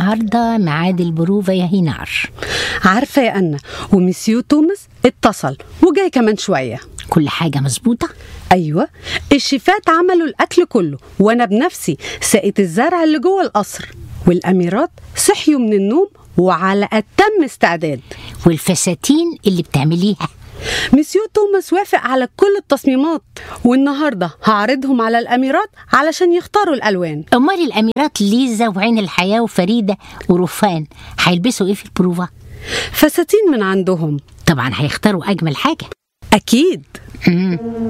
النهارده ميعاد البروفة يا هينار عارفة يا أنا ومسيو توماس اتصل وجاي كمان شوية كل حاجة مظبوطة أيوة الشيفات عملوا الأكل كله وأنا بنفسي سقيت الزرع اللي جوه القصر والأميرات صحيوا من النوم وعلى أتم استعداد والفساتين اللي بتعمليها مسيو توماس وافق على كل التصميمات والنهاردة هعرضهم على الأميرات علشان يختاروا الألوان أمال الأميرات ليزا وعين الحياة وفريدة ورفان هيلبسوا إيه في البروفة؟ فساتين من عندهم طبعا هيختاروا أجمل حاجة أكيد مم.